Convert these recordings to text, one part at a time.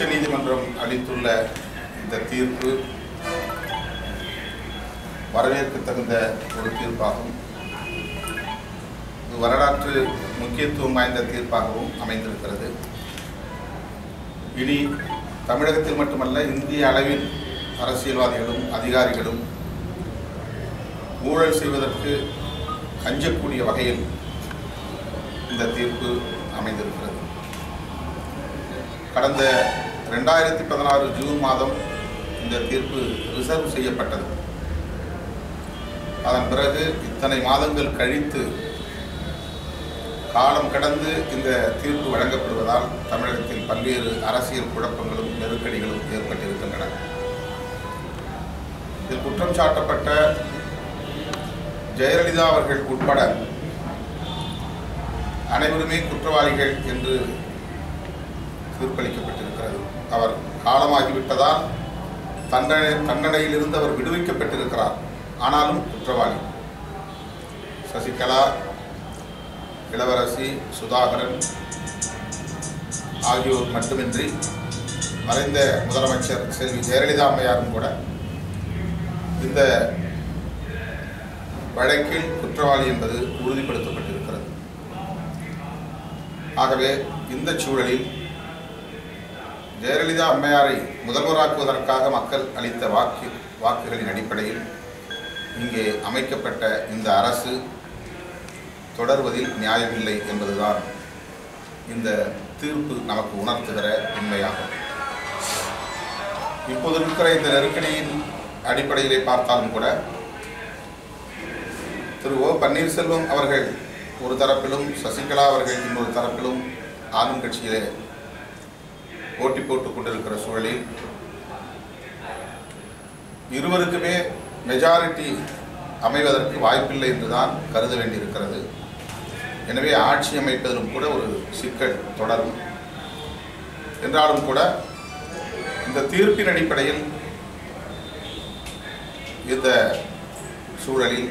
உச்சநீதிமன்றம் அளித்துள்ள இந்த தீர்ப்பு வரவேற்க தகுந்த ஒரு தீர்ப்பாகும் இது வரலாற்று முக்கியத்துவம் வாய்ந்த தீர்ப்பாகவும் அமைந்திருக்கிறது இனி தமிழகத்தில் மட்டுமல்ல இந்திய அளவில் அரசியல்வாதிகளும் அதிகாரிகளும் ஊழல் செய்வதற்கு அஞ்சக்கூடிய வகையில் இந்த தீர்ப்பு அமைந்திருக்கிறது கடந்த ரெண்டாயிரத்தி பதினாறு ஜூன் மாதம் இந்த தீர்ப்பு ரிசர்வ் செய்யப்பட்டது அதன் பிறகு இத்தனை மாதங்கள் கழித்து காலம் கடந்து இந்த தீர்ப்பு வழங்கப்படுவதால் தமிழகத்தில் பல்வேறு அரசியல் குழப்பங்களும் நெருக்கடிகளும் ஏற்பட்டிருக்கின்றன இதில் குற்றம் சாட்டப்பட்ட ஜெயலலிதா அவர்கள் உட்பட அனைவருமே குற்றவாளிகள் என்று தீர்ப்பளிக்கப்பட்டிருக்கிறது அவர் காலமாகிவிட்டதால் தண்டனை தண்டனையிலிருந்து அவர் விடுவிக்கப்பட்டிருக்கிறார் ஆனாலும் குற்றவாளி சசிகலா இளவரசி சுதாகரன் ஆகியோர் மட்டுமின்றி மறைந்த முதலமைச்சர் செல்வி ஜெயலலிதா அம்மையாரும் கூட இந்த வழக்கில் குற்றவாளி என்பது உறுதிப்படுத்தப்பட்டிருக்கிறது ஆகவே இந்த சூழலில் ஜெயலலிதா அம்மையாரை முதல்வராக்குவதற்காக மக்கள் அளித்த வாக்கு வாக்குகளின் அடிப்படையில் இங்கே அமைக்கப்பட்ட இந்த அரசு தொடர்வதில் நியாயமில்லை என்பதுதான் இந்த தீர்ப்பு நமக்கு உணர்த்துகிற உண்மையாகும் இப்போது இருக்கிற இந்த நெருக்கடியின் அடிப்படையிலே பார்த்தாலும் கூட திரு ஓ பன்னீர்செல்வம் அவர்கள் ஒரு தரப்பிலும் சசிகலா அவர்கள் இன்னொரு தரப்பிலும் ஆளும் கட்சியிலே போட்டி போட்டுக் கொண்டிருக்கிற சூழலில் இருவருக்குமே மெஜாரிட்டி அமைவதற்கு வாய்ப்பில்லை என்றுதான் கருத வேண்டியிருக்கிறது எனவே ஆட்சி அமைப்பதிலும் கூட ஒரு சிக்கல் தொடரும் என்றாலும் கூட இந்த தீர்ப்பின் அடிப்படையில் இந்த சூழலில்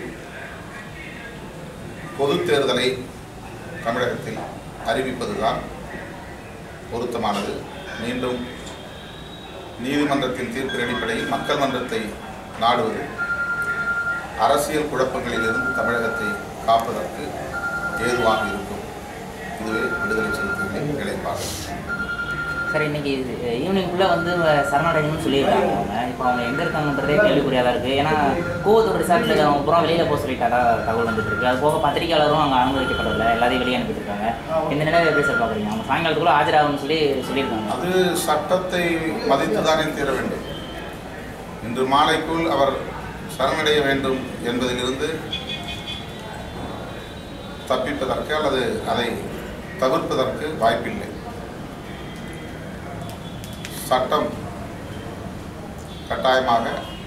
பொது தேர்தலை தமிழகத்தில் அறிவிப்பதுதான் பொருத்தமானது மீண்டும் நீதிமன்றத்தின் தீர்ப்பின் அடிப்படையில் மக்கள் மன்றத்தை நாடுவது அரசியல் குழப்பங்களிலிருந்து தமிழகத்தை காப்பதற்கு ஏதுவாக இருக்கும் இதுவே விடுதலை சிறுத்தைகளின் நிலைப்பாடு சார் இன்னைக்கு ஈவினிங்குள்ளே வந்து சரணடையணும்னு சொல்லியிருக்காங்க அவங்க இப்போ அவங்க எங்கே இருக்காங்கன்றதே கேள்விக்குறியாக தான் இருக்குது ஏன்னா கோவத்தூர் ரிசார்ட்டில் அவங்க பூரா வெளியில் போக சொல்லிட்டாரா தகவல் வந்துட்டு இருக்கு அது போக பத்திரிகையாளரும் அங்கே அனுமதிக்கப்படவில்லை எல்லாத்தையும் வெளியே அனுப்பிட்டு இருக்காங்க இந்த நிலையை எப்படி சார் பார்க்குறீங்க அவங்க சாயங்காலத்துக்குள்ள ஆஜராகும்னு சொல்லி சொல்லியிருக்காங்க அது சட்டத்தை மதித்துதானே தீர வேண்டும் இன்று மாலைக்குள் அவர் சரணடைய வேண்டும் என்பதிலிருந்து தப்பிப்பதற்கு அல்லது அதை தவிர்ப்பதற்கு வாய்ப்பில்லை சட்டம் கட்டாயமாக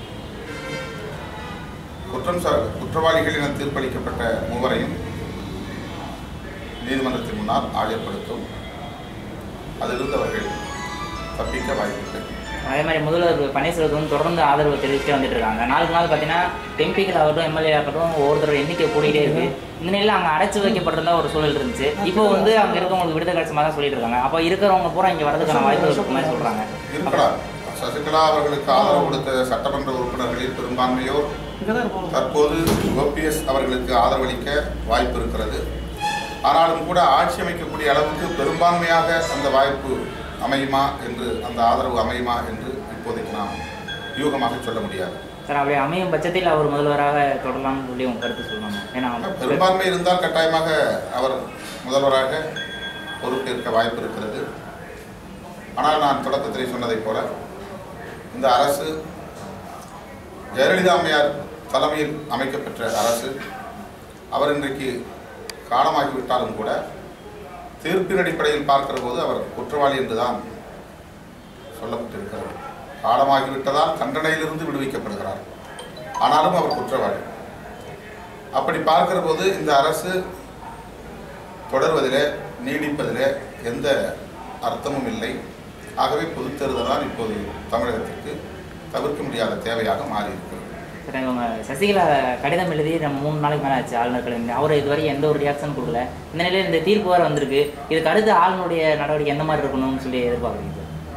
குற்றம் சா குற்றவாளிகள் என தீர்ப்பளிக்கப்பட்ட மூவரையும் நீதிமன்றத்தின் முன்னால் ஆஜர்படுத்தும் அதிலிருந்து அவர்கள் தப்பிக்க வாய்ப்பில்லை அதே மாதிரி முதல்வர் பன்னீர்செல்வத்தும் தொடர்ந்து ஆதரவு தெரிவிச்சுட்டே வந்துட்டு இருக்காங்க நாளுக்கு நாள் பார்த்தீங்கன்னா எம்பிக்கள் ஆகட்டும் எம்எல்ஏ ஆகட்டும் ஒவ்வொருத்தரோட எண்ணிக்கை கூடிட்டே இருக்கு இந்த நிலையில் அங்கே அடைச்சு வைக்கப்பட்டிருந்த ஒரு சூழல் இருந்துச்சு இப்போ வந்து அங்கே இருக்கவங்களுக்கு விடுதலை கிடைச்ச தான் சொல்லிட்டு இருக்காங்க அப்போ இருக்கிறவங்க பூரா இங்கே வரதுக்கான வாய்ப்பு இருக்கு மாதிரி சொல்கிறாங்க இருக்கலாம் சசிகலா அவர்களுக்கு ஆதரவு கொடுத்த சட்டமன்ற உறுப்பினர்களில் பெரும்பான்மையோர் தற்போது ஓபிஎஸ் அவர்களுக்கு ஆதரவளிக்க வாய்ப்பு இருக்கிறது ஆனாலும் கூட ஆட்சி அமைக்கக்கூடிய அளவுக்கு பெரும்பான்மையாக அந்த வாய்ப்பு அமையுமா என்று அந்த ஆதரவு அமையுமா என்று இப்போதைக்கு நாம் யூகமாக சொல்ல முடியாது சார் அப்படி அமையும் பட்சத்தில் அவர் முதல்வராக தொடரலாம்னு சொல்லி உங்க கருத்து சொல்லணும் ஏன்னா பெரும்பான்மை இருந்தால் கட்டாயமாக அவர் முதல்வராக பொறுப்பேற்க வாய்ப்பு இருக்கிறது ஆனால் நான் தொடக்கத்திலே சொன்னதைப் போல இந்த அரசு ஜெயலலிதா அம்மையார் தலைமையில் அமைக்கப்பெற்ற அரசு அவர் இன்றைக்கு காலமாகிவிட்டாலும் கூட தீர்ப்பின் அடிப்படையில் பார்க்கிற போது அவர் குற்றவாளி என்றுதான் சொல்லப்பட்டிருக்கிறது காலமாகிவிட்டதால் தண்டனையிலிருந்து விடுவிக்கப்படுகிறார் ஆனாலும் அவர் குற்றவாளி அப்படி பார்க்கிற போது இந்த அரசு தொடர்வதிலே நீடிப்பதிலே எந்த அர்த்தமும் இல்லை ஆகவே பொதுத் தேர்தல் தான் இப்போது தமிழகத்திற்கு தவிர்க்க முடியாத தேவையாக மாறி இருக்கிறது சார் இவங்க சசிகலா கடிதம் எழுதி நம்ம மூணு நாளைக்கு மேலே ஆச்சு ஆளுநர் கடிதம் அவர் இதுவரை எந்த ஒரு ரியாக்ஷன் கொடுக்கல இந்த நிலையில் இந்த தீர்ப்பு வேறு வந்திருக்கு இதுக்கு அடுத்து ஆளுநருடைய நடவடிக்கை எந்த மாதிரி இருக்கணும்னு சொல்லி எதிர்பார்க்குறீங்க சார்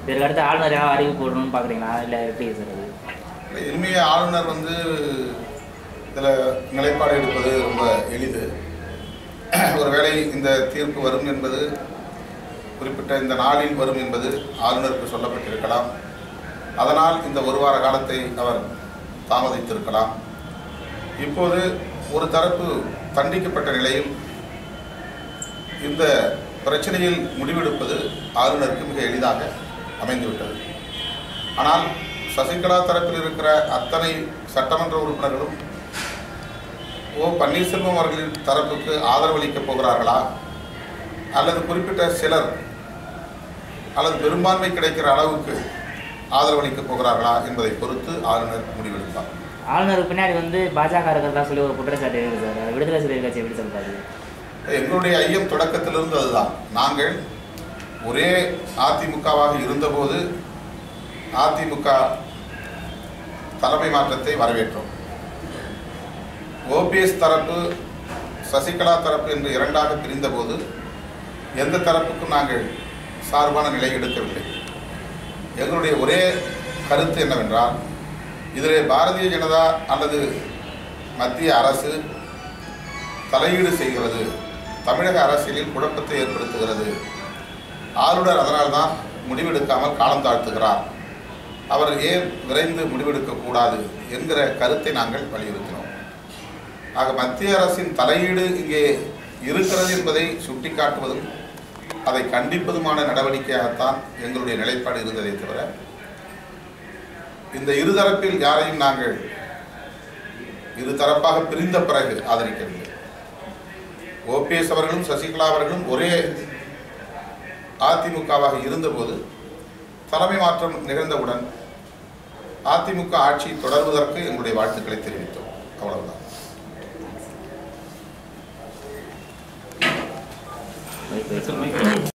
இதற்கு அடுத்து ஆளுநர் ஏதாவது அறிவிப்பு போடணும்னு பார்க்குறீங்களா இல்லை எப்படி சார் அது இல்லை, இனிமைய ஆளுநர் வந்து இதில் நிலைப்பாடு எடுப்பது ரொம்ப எளிது ஒருவேளை இந்த தீர்ப்பு வரும் என்பது குறிப்பிட்ட இந்த நாளில் வரும் என்பது ஆளுநருக்கு சொல்லப்பட்டிருக்கலாம் அதனால் இந்த ஒரு வார காலத்தை அவர் தாமதித்திருக்கலாம் இப்போது ஒரு தரப்பு தண்டிக்கப்பட்ட நிலையில் இந்த பிரச்சனையில் முடிவெடுப்பது ஆளுநருக்கு மிக எளிதாக அமைந்துவிட்டது ஆனால் சசிகலா தரப்பில் இருக்கிற அத்தனை சட்டமன்ற உறுப்பினர்களும் ஓ பன்னீர்செல்வம் அவர்களின் தரப்புக்கு ஆதரவளிக்கப் போகிறார்களா அல்லது குறிப்பிட்ட சிலர் அல்லது பெரும்பான்மை கிடைக்கிற அளவுக்கு ஆதரவளிக்கப் போகிறார்களா என்பதை பொறுத்து ஆளுநர் முடிவெடுப்பார் ஆளுநருக்கு பின்னாடி வந்து பாஜக இருக்கிறதா சொல்லி ஒரு குற்றச்சாட்டு இருக்குது சார் அதை விடுதலை சிறுத்தை கட்சி எப்படி சொல்றாரு எங்களுடைய ஐயம் தொடக்கத்திலிருந்து அதுதான் நாங்கள் ஒரே அதிமுகவாக இருந்தபோது அதிமுக தலைமை மாற்றத்தை வரவேற்றோம் ஓபிஎஸ் தரப்பு சசிகலா தரப்பு என்று இரண்டாக பிரிந்தபோது எந்த தரப்புக்கும் நாங்கள் சார்பான நிலை எடுக்கவில்லை எங்களுடைய ஒரே கருத்து என்னவென்றால் இதிலே பாரதிய ஜனதா அல்லது மத்திய அரசு தலையீடு செய்கிறது தமிழக அரசியலில் குழப்பத்தை ஏற்படுத்துகிறது ஆளுநர் அதனால்தான் முடிவெடுக்காமல் காலம் தாழ்த்துகிறார் அவர் ஏன் விரைந்து முடிவெடுக்கக்கூடாது என்கிற கருத்தை நாங்கள் வலியுறுத்தினோம் ஆக மத்திய அரசின் தலையீடு இங்கே இருக்கிறது என்பதை சுட்டிக்காட்டுவதும் அதை கண்டிப்பதுமான நடவடிக்கையாகத்தான் எங்களுடைய நிலைப்பாடு இருந்ததை தவிர இந்த இருதரப்பில் யாரையும் நாங்கள் இருதரப்பாக பிரிந்த பிறகு ஆதரிக்கவில்லை ஓபிஎஸ் அவர்களும் சசிகலா அவர்களும் ஒரே அதிமுகவாக இருந்தபோது தலைமை மாற்றம் நிகழ்ந்தவுடன் அதிமுக ஆட்சி தொடர்வதற்கு எங்களுடைய வாழ்த்துக்களை தெரிவித்தோம் அவ்வளவுதான் மைக் மைக்